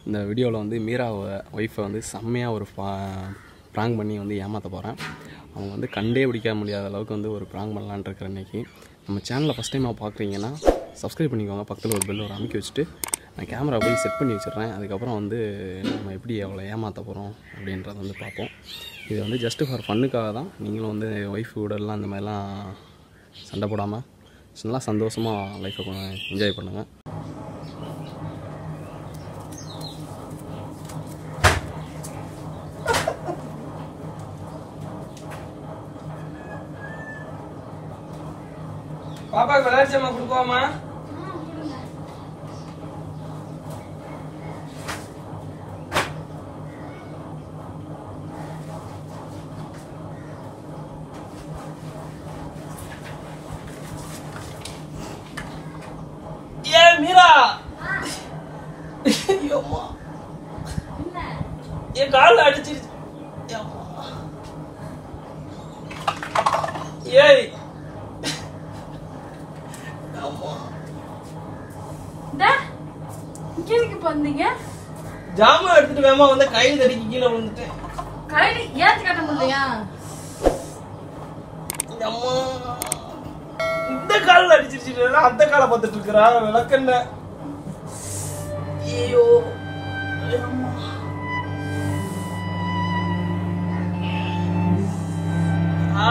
இந்த வீடியோவில் வந்து மீராவை ஒய்ஃபை வந்து செம்மையாக ஒரு ப்ராங்க் பண்ணி வந்து ஏமாற்ற போகிறேன் அவங்க வந்து கண்டே பிடிக்க முடியாத அளவுக்கு வந்து ஒரு ப்ராங்க் பண்ணலான்னு இருக்கிற இன்னைக்கு நம்ம சேனலை ஃபஸ்ட் டைமாக பார்க்குறீங்கன்னா சப்ஸ்கிரைப் பண்ணிக்கோங்க பக்கத்தில் ஒரு பெல் ஒரு அமைக்க வச்சுட்டு நான் கேமரா போய் செட் பண்ணி வச்சிடுறேன் அதுக்கப்புறம் வந்து நம்ம எப்படி அவளை ஏமாற்ற போகிறோம் அப்படின்றத வந்து பார்ப்போம் இது வந்து ஜஸ்ட்டு ஃபார் ஃபன்னுக்காக தான் நீங்களும் வந்து ஒய்ஃப் கூடலாம் இந்த மாதிரிலாம் சண்டை போடாமல் நல்லா சந்தோஷமாக லைஃப்பை என்ஜாய் பண்ணுங்கள் பாப்பாக்கு விளையாட்டு சாமான் கொடுக்கவாமா ஏ மீரா ஐயோம்மா. என் காலில் அடிச்சிருச்சு ஐயோம்மா. ஏய் அம்மா டா, இங்க எதுக்கு இப்ப வந்தீங்க ஜாமான் எடுத்துட்டு வேமா வந்து கையில் தடிக்கி கீழே விழுந்துட்டேன் கையில ஏத்து கட்ட முடியலையா அம்மா இந்த காலில் அடிச்சிருச்சு அந்த காலை பார்த்துட்டு இருக்கிறா விளக்கண்ண ஐயோ அம்மா. ஆ.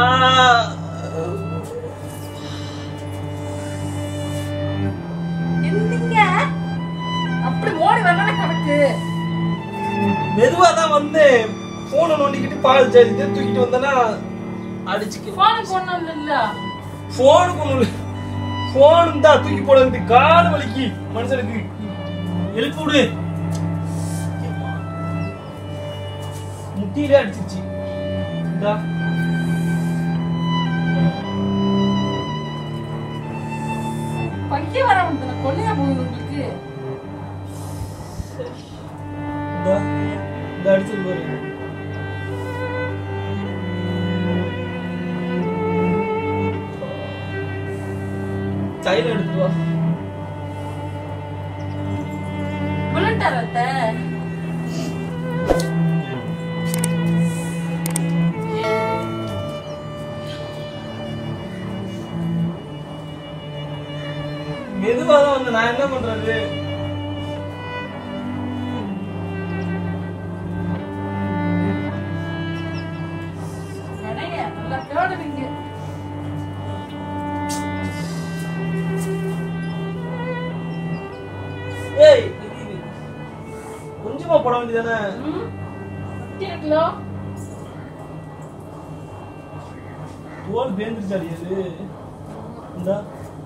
என்னங்க அப்படி ஓடி வரல கணக்கு மெதுவா தான் வந்து போனை நோண்டிக்கிட்டு பால் ஜாதி தூக்கிட்டு வந்தேன்னா அடிச்சுக்க போனுக்கு ஒண்ணும் இல்ல போனுக்கு ஒண்ணு போன் தான் தூக்கி போடுறது கால் வலிக்கு மனுஷனுக்கு எழுப்பி விடு முட்டியிலே அடிச்சிருச்சு இந்தா. பைய வர முடியல கொள்ளையா போகுது உங்களுக்கு இந்தா. இந்த அடிச்சது பாரு தைலம் எடுத்துட்டு வா புல்லட்டார் அத்த மெதுவா தான் வந்து நான் என்ன பண்றது நிறைய நல்லா தேடுவீங்க ஏய் இது, இது. கொஞ்சமா போட வேண்டியதானே ம்? எத்தனை கிலோ தோல் பேந்துருச்சாடி அது இந்தா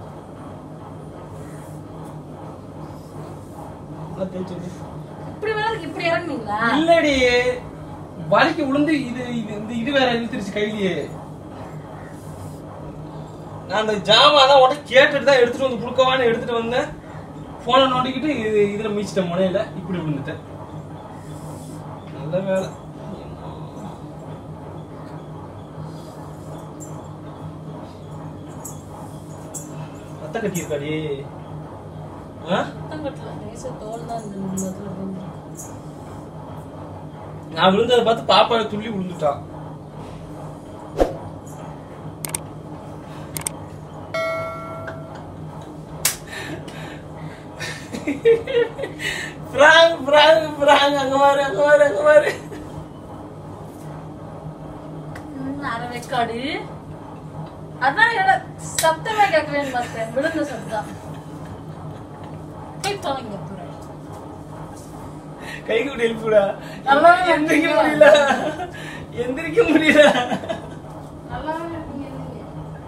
நல்லா தேய்ச்சு விடு. இப்படி வேலைக்கு இப்படி இறங்குனீங்களா இல்லடி வலிக்கு விழுந்து இது இது இந்த இது வேற இழுத்துருச்சு கையிலேயே நான் அந்த ஜாமான் தான் உடனே கேட்டுட்டு தான் எடுத்துட்டு வந்து கொடுக்கவான்னு எடுத்துட்டு வந்தேன் போனை நோண்டிக்கிட்டு இது இதுல மீச்சிட்டேன் முனையில இப்படி விழுந்துட்டேன் நல்ல வேலை ரத்த கட்டி இருக்காடி ஆ ரத்தங்கட்டுல லேசா தோல் தான் இந்த முதல்ல விழுந்துருக்கு. நான் விழுந்ததை பார்த்து பாப்பா துள்ளி விழுந்துட்டா பிராங்க் பிராங்க் பிராங்க் அங்க பாரு அங்க பாரு அங்க பாரு ம், அரை வெக்காடு அதான் என்னோட சத்தமே கேட்கலன்னு பார்த்தேன் விழுந்த சத்தம் போய் தொலைங்க தூரம் கை கூட எழுப்பிடா நல்லா எந்திரிக்க முடியல எந்திரிக்க முடியல நல்லாவே இருக்கீங்க நீங்க.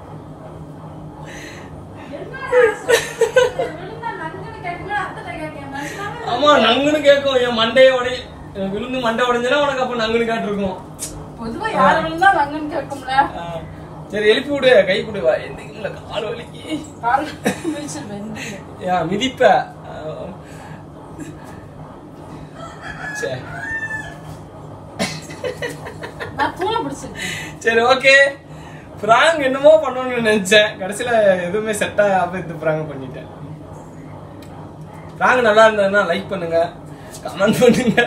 என்னடா சொல்றீங்க? விழுந்தா நங்குன்னு கேட்கல, அத்தைட்ட கேட்கேன். நல்லாவே ஆமா நங்குன்னு கேட்கும் என் மண்டைய உடை விழுந்து மண்டை உடைஞ்சனா உனக்கு அப்ப நங்குன்னு காட்டிருக்கும் பொதுவா யாரு விழுந்தா நங்குன்னு கேட்கும்ல ஆ, சரி எழுப்பி விடு கை கொடு வா எந்திரிக்கல கால் வலிக்கு கால் மிதிச்சு வெந்தீங்க. யா மிதிப்ப ஆ. சே நான் தூள பிடிச்சிருக்கேன் சரி ஓகே பிராங்க் என்னமோ பண்ணணும்னு நினைச்சேன் கடைசியில எதுவுமே செட் ஆகாம இந்த பிராங்க் பண்ணிட்டேன் பிராங்க் நல்லா இருந்ததுன்னா லைக் பண்ணுங்க கமெண்ட் பண்ணுங்க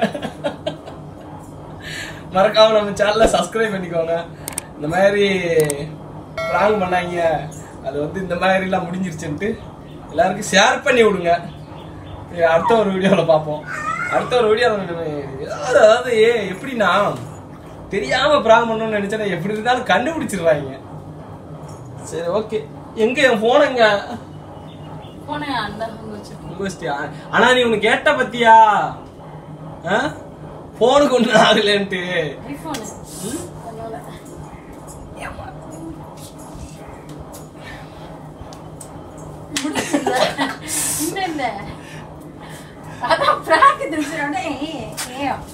மறக்காம நம்ம சேனலை சப்ஸ்கிரைப் பண்ணிக்கோங்க இந்த மாதிரி ப்ராங்க் பண்ணாங்க அது வந்து இந்த மாதிரிலாம் முடிஞ்சிருச்சுன்ட்டு எல்லாருக்கும் ஷேர் பண்ணி விடுங்க இது அடுத்த ஒரு வீடியோவில் பார்ப்போம் அடுத்த ஒரு வீடியோவில் அதாவது ஏ எப்படின்னா தெரியாம ப்ராங்க் பண்ணணும்னு நினைச்சா எப்படி இருந்தாலும் கண்டுபிடிச்சிடுறாங்க சரி ஓகே எங்க என் போனங்க போனே அந்த அங்க வச்சிருக்கேன் உங்க வச்சிட்டியா? ஆனா நீ உனக்கு கேட்ட பத்தியா போனுக்கு ஒண்ணு ஆகலன்ட்டு ஐபோனு அதனால முடிச்சுல இந்த இந்த அதான் பிராங்க் தெரிஞ்சிடனே ஏ ஏ